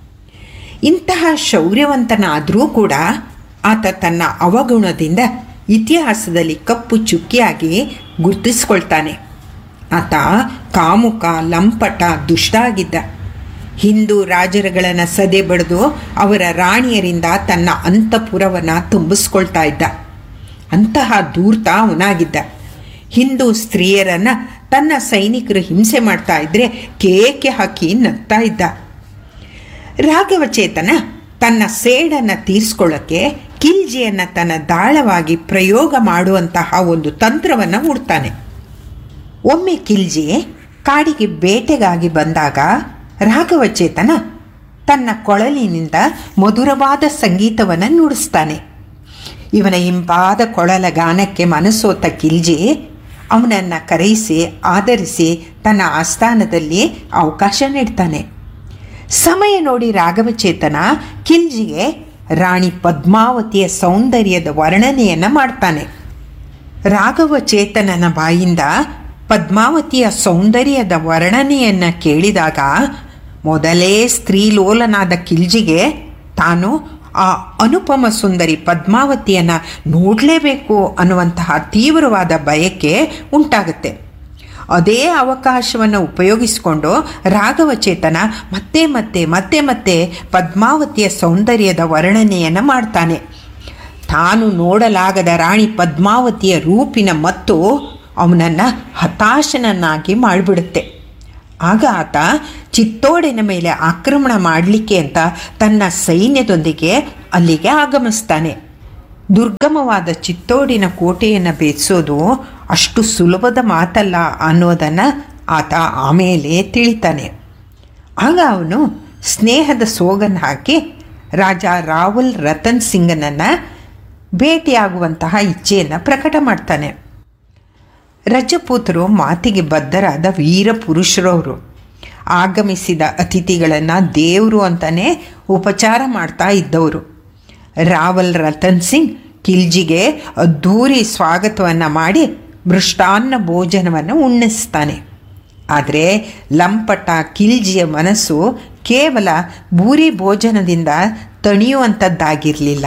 ಇಂತಹ ಶೌರ್ಯವಂತನಾದರೂ ಕೂಡ ಆತ ತನ್ನ ಅವಗುಣದಿಂದ ಇತಿಹಾಸದಲ್ಲಿ ಕಪ್ಪು ಚುಕ್ಕಿಯಾಗಿ ಗುರುತಿಸ್ಕೊಳ್ತಾನೆ ಆತ ಕಾಮುಕ ಲಂಪಟ ದುಷ್ಟ ಆಗಿದ್ದ ಹಿಂದೂ ರಾಜರುಗಳನ್ನು ಸದೆ ಬಡಿದು ಅವರ ರಾಣಿಯರಿಂದ ತನ್ನ ಅಂತಃಪುರವನ್ನು ತುಂಬಿಸ್ಕೊಳ್ತಾ ಇದ್ದ ಅಂತಹ ಧೂರ್ತ ಅವನಾಗಿದ್ದ ಹಿಂದೂ ಸ್ತ್ರೀಯರನ್ನು ತನ್ನ ಸೈನಿಕರು ಹಿಂಸೆ ಮಾಡ್ತಾ ಇದ್ರೆ ಕೇಕೆ ಹಾಕಿ ನಗ್ತಾ ಇದ್ದ ರಾಘವಚೇತನ ತನ್ನ ಸೇಡನ್ನು ತೀರಿಸ್ಕೊಳ್ಳೋಕ್ಕೆ ಕಿಲ್ಜಿಯನ್ನು ತನ್ನ ದಾಳವಾಗಿ ಪ್ರಯೋಗ ಮಾಡುವಂತಹ ಒಂದು ತಂತ್ರವನ್ನು ಹುಡ್ತಾನೆ ಒಮ್ಮೆ ಕಿಲ್ಜಿ ಕಾಡಿಗೆ ಬೇಟೆಗಾಗಿ ಬಂದಾಗ ರಾಘವಚೇತನ ತನ್ನ ಕೊಳಲಿನಿಂದ ಮಧುರವಾದ ಸಂಗೀತವನ್ನು ನುಡಿಸ್ತಾನೆ ಇವನ ಇಂಪಾದ ಕೊಳಲ ಗಾನಕ್ಕೆ ಮನಸ್ಸೋತ ಕಿಲ್ಜಿ ಅವನನ್ನು ಕರೆಯಿಸಿ ಆಧರಿಸಿ ತನ್ನ ಆಸ್ಥಾನದಲ್ಲಿ ಅವಕಾಶ ನೀಡ್ತಾನೆ ಸಮಯ ನೋಡಿ ರಾಘವಚೇತನ ಕಿಲ್ಜಿಗೆ ರಾಣಿ ಪದ್ಮಾವತಿಯ ಸೌಂದರ್ಯದ ವರ್ಣನೆಯನ್ನು ಮಾಡ್ತಾನೆ ರಾಘವಚೇತನನ ಬಾಯಿಂದ ಪದ್ಮಾವತಿಯ ಸೌಂದರ್ಯದ ವರ್ಣನೆಯನ್ನು ಕೇಳಿದಾಗ ಮೊದಲೇ ಸ್ತ್ರೀಲೋಲನಾದ ಕಿಲ್ಜಿಗೆ ತಾನು ಆ ಅನುಪಮ ಸುಂದರಿ ಪದ್ಮಾವತಿಯನ್ನು ನೋಡಲೇಬೇಕು ಅನ್ನುವಂತಹ ತೀವ್ರವಾದ ಬಯಕೆ ಉಂಟಾಗುತ್ತೆ ಅದೇ ಅವಕಾಶವನ್ನು ಉಪಯೋಗಿಸಿಕೊಂಡು ರಾಘವಚೇತನ ಮತ್ತೆ ಮತ್ತೆ ಮತ್ತೆ ಮತ್ತೆ ಪದ್ಮಾವತಿಯ ಸೌಂದರ್ಯದ ವರ್ಣನೆಯನ್ನು ಮಾಡ್ತಾನೆ ತಾನು ನೋಡಲಾಗದ ರಾಣಿ ಪದ್ಮಾವತಿಯ ರೂಪಿನ ಮತ್ತು ಅವನನ್ನು ಹತಾಶನನ್ನಾಗಿ ಮಾಡಿಬಿಡುತ್ತೆ ಆಗ ಆತ ಚಿತ್ತೋಡಿನ ಮೇಲೆ ಆಕ್ರಮಣ ಮಾಡಲಿಕ್ಕೆ ಅಂತ ತನ್ನ ಸೈನ್ಯದೊಂದಿಗೆ ಅಲ್ಲಿಗೆ ಆಗಮಿಸ್ತಾನೆ ದುರ್ಗಮವಾದ ಚಿತ್ತೋಡಿನ ಕೋಟೆಯನ್ನು ಬೇಯಿಸೋದು ಅಷ್ಟು ಸುಲಭದ ಮಾತಲ್ಲ ಅನ್ನೋದನ್ನು ಆತ ಆಮೇಲೆ ತಿಳಿತಾನೆ ಆಗ ಅವನು ಸ್ನೇಹದ ಸೋಗನ್ನು ಹಾಕಿ ರಾಜ ರಾಹುಲ್ ರತನ್ ಸಿಂಗನನ್ನು ಭೇಟಿಯಾಗುವಂತಹ ಇಚ್ಛೆಯನ್ನು ಪ್ರಕಟ ಮಾಡ್ತಾನೆ ರಜಪೂತರು ಮಾತಿಗೆ ಬದ್ಧರಾದ ವೀರ ಪುರುಷರವರು ಆಗಮಿಸಿದ ಅತಿಥಿಗಳನ್ನು ದೇವರು ಅಂತಲೇ ಉಪಚಾರ ಮಾಡ್ತಾ ಇದ್ದವರು ರಾವಲ್ ರತನ್ ಸಿಂಗ್ ಕಿಲ್ಜಿಗೆ ಅದ್ಧೂರಿ ಸ್ವಾಗತವನ್ನು ಮಾಡಿ ಮೃಷ್ಟಾನ್ನ ಭೋಜನವನ್ನು ಉಣ್ಣಿಸ್ತಾನೆ ಆದರೆ ಲಂಪಟ ಕಿಲ್ಜಿಯ ಮನಸ್ಸು ಕೇವಲ ಭೂರಿ ಭೋಜನದಿಂದ ತಣಿಯುವಂಥದ್ದಾಗಿರಲಿಲ್ಲ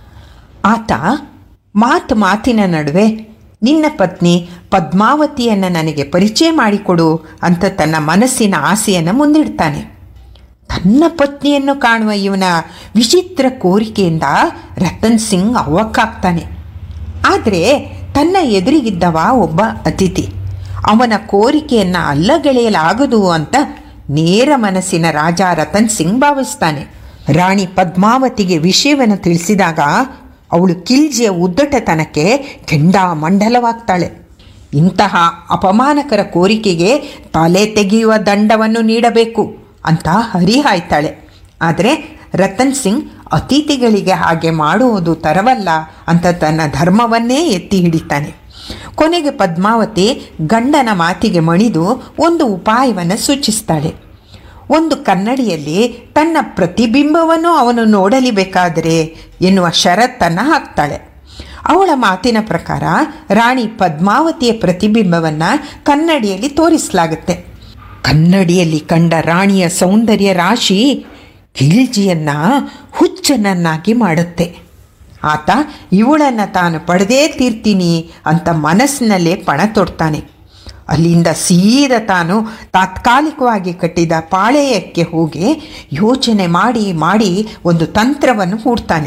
ಆತ ಮಾತು ಮಾತಿನ ನಡುವೆ ನಿನ್ನ ಪತ್ನಿ ಪದ್ಮಾವತಿಯನ್ನು ನನಗೆ ಪರಿಚಯ ಮಾಡಿಕೊಡು ಅಂತ ತನ್ನ ಮನಸ್ಸಿನ ಆಸೆಯನ್ನು ಮುಂದಿಡ್ತಾನೆ ತನ್ನ ಪತ್ನಿಯನ್ನು ಕಾಣುವ ಇವನ ವಿಚಿತ್ರ ಕೋರಿಕೆಯಿಂದ ರತನ್ ಸಿಂಗ್ ಅವಕ್ಕಾಗ್ತಾನೆ ಆದರೆ ತನ್ನ ಎದುರಿಗಿದ್ದವ ಒಬ್ಬ ಅತಿಥಿ ಅವನ ಕೋರಿಕೆಯನ್ನು ಅಲ್ಲಗೆಳೆಯಲಾಗದು ಅಂತ ನೇರ ಮನಸ್ಸಿನ ರಾಜ ರತನ್ ಸಿಂಗ್ ಭಾವಿಸ್ತಾನೆ ರಾಣಿ ಪದ್ಮಾವತಿಗೆ ವಿಷಯವನ್ನು ತಿಳಿಸಿದಾಗ ಅವಳು ಕಿಲ್ಜಿಯ ಉದ್ದಟತನಕ್ಕೆ ಕೆಂಡಾಮಂಡಲವಾಗ್ತಾಳೆ ಇಂತಹ ಅಪಮಾನಕರ ಕೋರಿಕೆಗೆ ತಲೆ ತೆಗೆಯುವ ದಂಡವನ್ನು ನೀಡಬೇಕು ಅಂತ ಹರಿಹಾಯ್ತಾಳೆ ಆದರೆ ರತನ್ ಸಿಂಗ್ ಅತಿಥಿಗಳಿಗೆ ಹಾಗೆ ಮಾಡುವುದು ತರವಲ್ಲ ಅಂತ ತನ್ನ ಧರ್ಮವನ್ನೇ ಎತ್ತಿ ಹಿಡಿತಾನೆ ಕೊನೆಗೆ ಪದ್ಮಾವತಿ ಗಂಡನ ಮಾತಿಗೆ ಮಣಿದು ಒಂದು ಉಪಾಯವನ್ನು ಸೂಚಿಸ್ತಾಳೆ ಒಂದು ಕನ್ನಡಿಯಲ್ಲಿ ತನ್ನ ಪ್ರತಿಬಿಂಬವನ್ನು ಅವನು ನೋಡಲಿ ಬೇಕಾದರೆ ಎನ್ನುವ ಷರತ್ತನ್ನು ಹಾಕ್ತಾಳೆ ಅವಳ ಮಾತಿನ ಪ್ರಕಾರ ರಾಣಿ ಪದ್ಮಾವತಿಯ ಪ್ರತಿಬಿಂಬವನ್ನು ಕನ್ನಡಿಯಲ್ಲಿ ತೋರಿಸಲಾಗುತ್ತೆ ಕನ್ನಡಿಯಲ್ಲಿ ಕಂಡ ರಾಣಿಯ ಸೌಂದರ್ಯ ರಾಶಿ ಕಿಲ್ಜಿಯನ್ನ ಹುಚ್ಚನನ್ನಾಗಿ ಮಾಡುತ್ತೆ ಆತ ಇವಳನ್ನು ತಾನು ಪಡೆದೇ ತೀರ್ತೀನಿ ಅಂತ ಮನಸ್ಸಿನಲ್ಲೇ ಪಣ ತೊಡ್ತಾನೆ ಅಲ್ಲಿಂದ ಸೀದ ತಾನು ತಾತ್ಕಾಲಿಕವಾಗಿ ಕಟ್ಟಿದ ಪಾಳೆಯಕ್ಕೆ ಹೋಗಿ ಯೋಚನೆ ಮಾಡಿ ಮಾಡಿ ಒಂದು ತಂತ್ರವನ್ನು ಹೂಡ್ತಾನೆ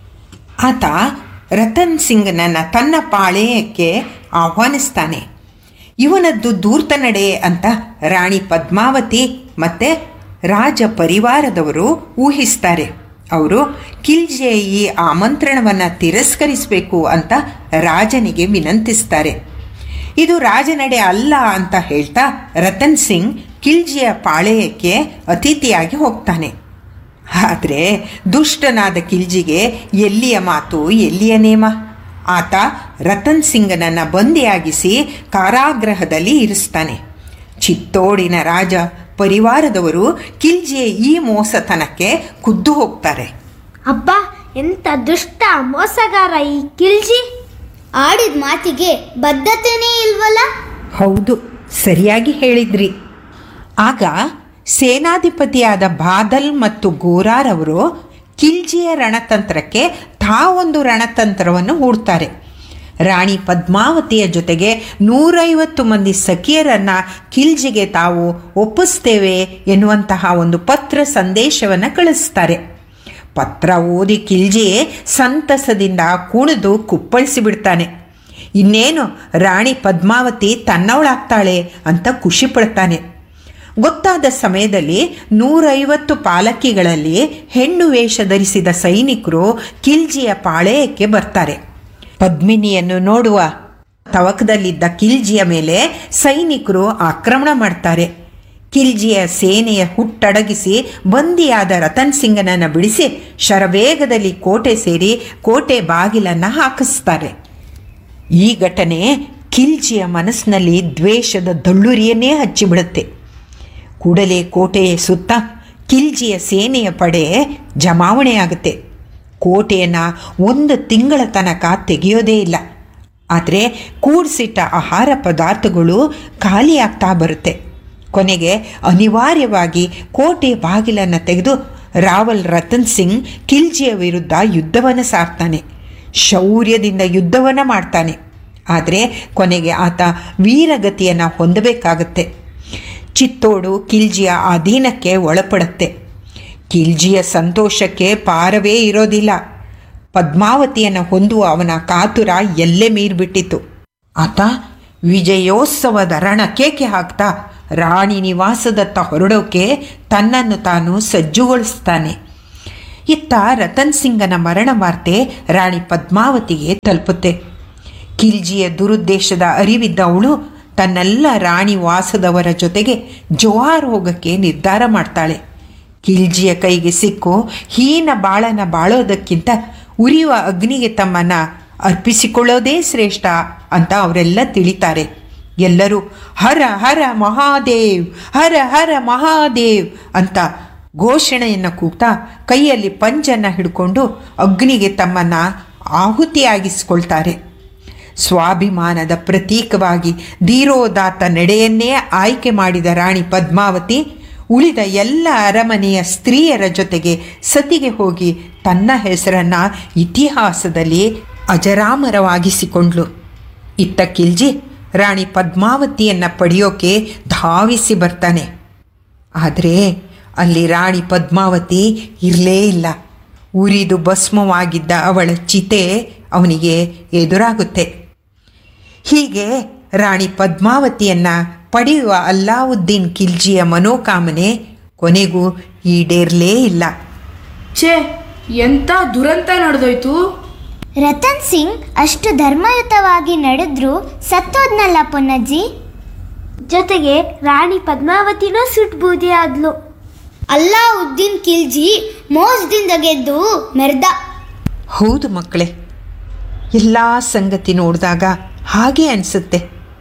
ಆತ ರತನ್ ಸಿಂಗ್ನನ್ನು ತನ್ನ ಪಾಳೆಯಕ್ಕೆ ಆಹ್ವಾನಿಸ್ತಾನೆ ಇವನದ್ದು ದೂರ್ತ ನಡೆ ಅಂತ ರಾಣಿ ಪದ್ಮಾವತಿ ಮತ್ತೆ ರಾಜ ಪರಿವಾರದವರು ಊಹಿಸ್ತಾರೆ ಅವರು ಕಿಲ್ಜಿಯ ಈ ಆಮಂತ್ರಣವನ್ನು ತಿರಸ್ಕರಿಸಬೇಕು ಅಂತ ರಾಜನಿಗೆ ವಿನಂತಿಸ್ತಾರೆ ಇದು ರಾಜನಡೆ ಅಲ್ಲ ಅಂತ ಹೇಳ್ತಾ ರತನ್ ಸಿಂಗ್ ಕಿಲ್ಜಿಯ ಪಾಳೆಯಕ್ಕೆ ಅತಿಥಿಯಾಗಿ ಹೋಗ್ತಾನೆ ಆದರೆ ದುಷ್ಟನಾದ ಕಿಲ್ಜಿಗೆ ಎಲ್ಲಿಯ ಮಾತು ಎಲ್ಲಿಯ ನೇಮ ಆತ ರತನ್ ಸಿಂಗನನ್ನು ಬಂದಿಯಾಗಿಸಿ ಕಾರಾಗೃಹದಲ್ಲಿ ಇರಿಸ್ತಾನೆ ಚಿತ್ತೋಡಿನ ರಾಜ ಪರಿವಾರದವರು ಕಿಲ್ಜಿಯ ಈ ಮೋಸತನಕ್ಕೆ ಖುದ್ದು ಹೋಗ್ತಾರೆ ಅಬ್ಬ ಎಂತ ದುಷ್ಟ ಮೋಸಗಾರ ಈ ಕಿಲ್ಜಿ ಆಡಿದ ಮಾತಿಗೆ ಬದ್ಧತೆನೇ ಇಲ್ವಲ್ಲ ಹೌದು ಸರಿಯಾಗಿ ಹೇಳಿದ್ರಿ ಆಗ ಸೇನಾಧಿಪತಿಯಾದ ಬಾದಲ್ ಮತ್ತು ಗೋರಾರ್ ಅವರು ಕಿಲ್ಜಿಯ ರಣತಂತ್ರಕ್ಕೆ ತಾವೊಂದು ರಣತಂತ್ರವನ್ನು ಹೂಡ್ತಾರೆ ರಾಣಿ ಪದ್ಮಾವತಿಯ ಜೊತೆಗೆ ನೂರೈವತ್ತು ಮಂದಿ ಸಖಿಯರನ್ನು ಕಿಲ್ಜಿಗೆ ತಾವು ಒಪ್ಪಿಸ್ತೇವೆ ಎನ್ನುವಂತಹ ಒಂದು ಪತ್ರ ಸಂದೇಶವನ್ನು ಕಳಿಸ್ತಾರೆ ಪತ್ರ ಓದಿ ಕಿಲ್ಜಿ ಸಂತಸದಿಂದ ಕುಣಿದು ಕುಪ್ಪಳಿಸಿ ಬಿಡ್ತಾನೆ ಇನ್ನೇನು ರಾಣಿ ಪದ್ಮಾವತಿ ತನ್ನವಳಾಗ್ತಾಳೆ ಅಂತ ಖುಷಿ ಪಡ್ತಾನೆ ಗೊತ್ತಾದ ಸಮಯದಲ್ಲಿ ನೂರೈವತ್ತು ಪಾಲಕಿಗಳಲ್ಲಿ ಹೆಣ್ಣು ವೇಷ ಧರಿಸಿದ ಸೈನಿಕರು ಕಿಲ್ಜಿಯ ಪಾಳೆಯಕ್ಕೆ ಬರ್ತಾರೆ ಪದ್ಮಿನಿಯನ್ನು ನೋಡುವ ತವಕದಲ್ಲಿದ್ದ ಕಿಲ್ಜಿಯ ಮೇಲೆ ಸೈನಿಕರು ಆಕ್ರಮಣ ಮಾಡ್ತಾರೆ ಕಿಲ್ಜಿಯ ಸೇನೆಯ ಹುಟ್ಟಡಗಿಸಿ ಬಂದಿಯಾದ ರತನ್ ಸಿಂಗನನ್ನು ಬಿಡಿಸಿ ಶರವೇಗದಲ್ಲಿ ಕೋಟೆ ಸೇರಿ ಕೋಟೆ ಬಾಗಿಲನ್ನು ಹಾಕಿಸ್ತಾರೆ ಈ ಘಟನೆ ಕಿಲ್ಜಿಯ ಮನಸ್ಸಿನಲ್ಲಿ ದ್ವೇಷದ ದಳ್ಳುರಿಯನ್ನೇ ಹಚ್ಚಿಬಿಡುತ್ತೆ ಕೂಡಲೇ ಕೋಟೆಯ ಸುತ್ತ ಕಿಲ್ಜಿಯ ಸೇನೆಯ ಪಡೆ ಜಮಾವಣೆಯಾಗುತ್ತೆ ಕೋಟೆಯನ್ನು ಒಂದು ತಿಂಗಳ ತನಕ ತೆಗೆಯೋದೇ ಇಲ್ಲ ಆದರೆ ಕೂಡಿಸಿಟ್ಟ ಆಹಾರ ಪದಾರ್ಥಗಳು ಖಾಲಿಯಾಗ್ತಾ ಬರುತ್ತೆ ಕೊನೆಗೆ ಅನಿವಾರ್ಯವಾಗಿ ಕೋಟೆ ಬಾಗಿಲನ್ನು ತೆಗೆದು ರಾವಲ್ ರತನ್ ಸಿಂಗ್ ಕಿಲ್ಜಿಯ ವಿರುದ್ಧ ಯುದ್ಧವನ್ನು ಸಾರ್ತಾನೆ ಶೌರ್ಯದಿಂದ ಯುದ್ಧವನ್ನು ಮಾಡ್ತಾನೆ ಆದರೆ ಕೊನೆಗೆ ಆತ ವೀರಗತಿಯನ್ನು ಹೊಂದಬೇಕಾಗತ್ತೆ ಚಿತ್ತೋಡು ಕಿಲ್ಜಿಯ ಅಧೀನಕ್ಕೆ ಒಳಪಡುತ್ತೆ ಕಿಲ್ಜಿಯ ಸಂತೋಷಕ್ಕೆ ಪಾರವೇ ಇರೋದಿಲ್ಲ ಪದ್ಮಾವತಿಯನ್ನು ಹೊಂದುವ ಅವನ ಕಾತುರ ಎಲ್ಲೇ ಮೀರ್ಬಿಟ್ಟಿತ್ತು ಆತ ವಿಜಯೋತ್ಸವದ ರಣಕೇಕೆ ಹಾಕ್ತಾ ರಾಣಿ ನಿವಾಸದತ್ತ ಹೊರಡೋಕೆ ತನ್ನನ್ನು ತಾನು ಸಜ್ಜುಗೊಳಿಸ್ತಾನೆ ಇತ್ತ ರತನ್ ಸಿಂಗನ ಮರಣ ವಾರ್ತೆ ರಾಣಿ ಪದ್ಮಾವತಿಗೆ ತಲುಪುತ್ತೆ ಕಿಲ್ಜಿಯ ದುರುದ್ದೇಶದ ಅರಿವಿದ್ದ ಅವಳು ತನ್ನೆಲ್ಲ ರಾಣಿ ವಾಸದವರ ಜೊತೆಗೆ ಜೋಹಾರ್ ಹೋಗಕ್ಕೆ ನಿರ್ಧಾರ ಮಾಡ್ತಾಳೆ ಕಿಲ್ಜಿಯ ಕೈಗೆ ಸಿಕ್ಕು ಹೀನ ಬಾಳನ ಬಾಳೋದಕ್ಕಿಂತ ಉರಿಯುವ ಅಗ್ನಿಗೆ ತಮ್ಮನ್ನ ಅರ್ಪಿಸಿಕೊಳ್ಳೋದೇ ಶ್ರೇಷ್ಠ ಅಂತ ಅವರೆಲ್ಲ ತಿಳಿತಾರೆ ಎಲ್ಲರೂ ಹರ ಹರ ಮಹಾದೇವ್ ಹರ ಹರ ಮಹಾದೇವ್ ಅಂತ ಘೋಷಣೆಯನ್ನು ಕೂಗ್ತಾ ಕೈಯಲ್ಲಿ ಪಂಜನ್ನು ಹಿಡ್ಕೊಂಡು ಅಗ್ನಿಗೆ ತಮ್ಮನ್ನ ಆಹುತಿಯಾಗಿಸ್ಕೊಳ್ತಾರೆ ಸ್ವಾಭಿಮಾನದ ಪ್ರತೀಕವಾಗಿ ಧೀರೋದಾತ್ತ ನಡೆಯನ್ನೇ ಆಯ್ಕೆ ಮಾಡಿದ ರಾಣಿ ಪದ್ಮಾವತಿ ಉಳಿದ ಎಲ್ಲ ಅರಮನೆಯ ಸ್ತ್ರೀಯರ ಜೊತೆಗೆ ಸತಿಗೆ ಹೋಗಿ ತನ್ನ ಹೆಸರನ್ನು ಇತಿಹಾಸದಲ್ಲಿ ಅಜರಾಮರವಾಗಿಸಿಕೊಂಡ್ಳು ಇತ್ತ ಕಿಲ್ಜಿ ರಾಣಿ ಪದ್ಮಾವತಿಯನ್ನು ಪಡೆಯೋಕೆ ಧಾವಿಸಿ ಬರ್ತಾನೆ ಆದರೆ ಅಲ್ಲಿ ರಾಣಿ ಪದ್ಮಾವತಿ ಇರಲೇ ಇಲ್ಲ ಉರಿದು ಭಸ್ಮವಾಗಿದ್ದ ಅವಳ ಚಿತೆ ಅವನಿಗೆ ಎದುರಾಗುತ್ತೆ ಹೀಗೆ ರಾಣಿ ಪದ್ಮಾವತಿಯನ್ನು ಪಡೆಯುವ ಅಲ್ಲಾವುದ್ದೀನ್ ಖಿಲ್ಜಿಯ ಮನೋಕಾಮನೆ ಕೊನೆಗೂ ಈಡೇರಲೇ ಇಲ್ಲ ಛೇ ಎಂತ ದುರಂತ ನಡೆದೋಯ್ತು ರತನ್ ಸಿಂಗ್ ಅಷ್ಟು ಧರ್ಮಯುತವಾಗಿ ನಡೆದ್ರು ಸತ್ತೋದ್ನಲ್ಲ ಪೊನ್ನಜ್ಜಿ ಜೊತೆಗೆ ರಾಣಿ ಪದ್ಮಾವತಿನೂ ಸುಟ್ ಬೂದಿ ಆದ್ಲು ಅಲ್ಲಾವುದ್ದೀನ್ ಖಿಲ್ಜಿ ಮೋಸದಿಂದ ಗೆದ್ದು ಮೆರ್ದ ಹೌದು ಮಕ್ಕಳೇ ಎಲ್ಲ ಸಂಗತಿ ನೋಡಿದಾಗ ಹಾಗೆ ಅನಿಸುತ್ತೆ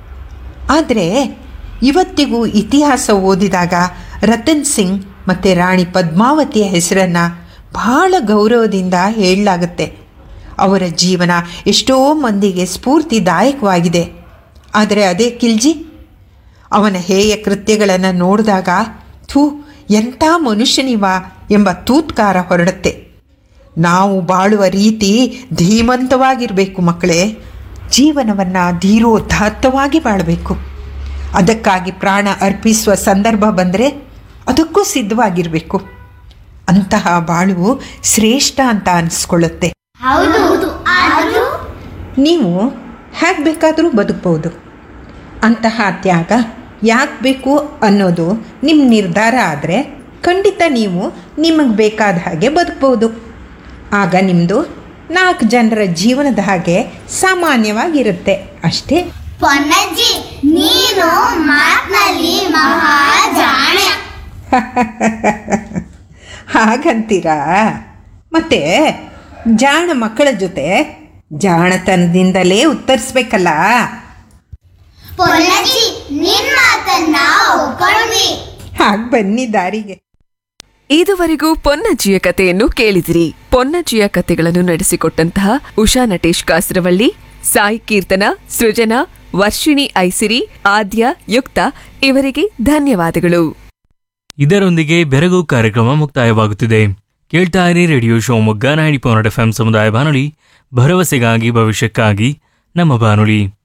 ಆದರೆ ಇವತ್ತಿಗೂ ಇತಿಹಾಸ ಓದಿದಾಗ ರತನ್ ಸಿಂಗ್ ಮತ್ತು ರಾಣಿ ಪದ್ಮಾವತಿಯ ಹೆಸರನ್ನು ಬಹಳ ಗೌರವದಿಂದ ಹೇಳಲಾಗುತ್ತೆ ಅವರ ಜೀವನ ಎಷ್ಟೋ ಮಂದಿಗೆ ಸ್ಫೂರ್ತಿದಾಯಕವಾಗಿದೆ ಆದರೆ ಅದೇ ಕಿಲ್ಜಿ ಅವನ ಹೇಯ ಕೃತ್ಯಗಳನ್ನು ನೋಡಿದಾಗ ಥೂ ಎಂಥ ಮನುಷ್ಯನಿವ ಎಂಬ ತೂತ್ಕಾರ ಹೊರಡುತ್ತೆ ನಾವು ಬಾಳುವ ರೀತಿ ಧೀಮಂತವಾಗಿರಬೇಕು ಮಕ್ಕಳೇ ಜೀವನವನ್ನು ಧೀರೋದಾತ್ತವಾಗಿ ಬಾಳಬೇಕು ಅದಕ್ಕಾಗಿ ಪ್ರಾಣ ಅರ್ಪಿಸುವ ಸಂದರ್ಭ ಬಂದರೆ ಅದಕ್ಕೂ ಸಿದ್ಧವಾಗಿರಬೇಕು ಅಂತಹ ಬಾಳು ಶ್ರೇಷ್ಠ ಅಂತ ಅನಿಸ್ಕೊಳ್ಳುತ್ತೆ ಹೌದು ಆದ್ರೂ ನೀವು ಹೇಗೆ ಬೇಕಾದರೂ ಬದುಕ್ಬೋದು ಅಂತಹ ತ್ಯಾಗ ಯಾಕೆ ಬೇಕು ಅನ್ನೋದು ನಿಮ್ಮ ನಿರ್ಧಾರ ಆದರೆ ಖಂಡಿತ ನೀವು ನಿಮಗೆ ಬೇಕಾದ ಹಾಗೆ ಬದುಕ್ಬೋದು ಆಗ ನಿಮ್ಮದು ನಾಲ್ಕು ಜನರ ಜೀವನದ ಹಾಗೆ ಸಾಮಾನ್ಯವಾಗಿರುತ್ತೆ ಅಷ್ಟೇ ಪೊನ್ನಜ್ಜಿ ನೀನು ಮಾತ್ನಲ್ಲಿ ಮಹಾ ಜಾಣೆ ಹಾಗಂತೀರಾ ಮತ್ತೆ ಜಾಣ ಮಕ್ಕಳ ಜೊತೆ ಜಾಣತನದಿಂದಲೇ ಉತ್ತರಿಸ್ಬೇಕಲ್ಲ ಪೊನ್ನಜ್ಜಿ ನಿನ್ ಮಾತನ್ನ ಒಪ್ಕೊಂಡ್ವಿ ಹಾಗೆ ಬನ್ನಿ ದಾರಿಗೆ ಇದುವರೆಗೂ ಪೊನ್ನಜ್ಜಿಯ ಕಥೆಯನ್ನು ಕೇಳಿದಿರಿ ಪೊನ್ನಜ್ಜಿಯ ಕಥೆಗಳನ್ನು ನಡೆಸಿಕೊಟ್ಟಂತಹ ಉಷಾ ನಟೇಶ್ ಕಾಸರವಳ್ಳಿ ಸಾಯಿ ಕೀರ್ತನ ಸೃಜನಾ ವರ್ಷಿಣಿ ಐಸಿರಿ ಆದ್ಯ ಯುಕ್ತ ಇವರಿಗೆ ಧನ್ಯವಾದಗಳು ಇದರೊಂದಿಗೆ ಬೆರಗು ಕಾರ್ಯಕ್ರಮ ಮುಕ್ತಾಯವಾಗುತ್ತಿದೆ ಕೇಳ್ತಾ ಇರಿ radio Shivamogga ninety point F M ಸಮುದಾಯ ಬಾನುಲಿ ಭರವಸೆಗಾಗಿ ಭವಿಷ್ಯಕ್ಕಾಗಿ ನಮ್ಮ ಬಾನುಲಿ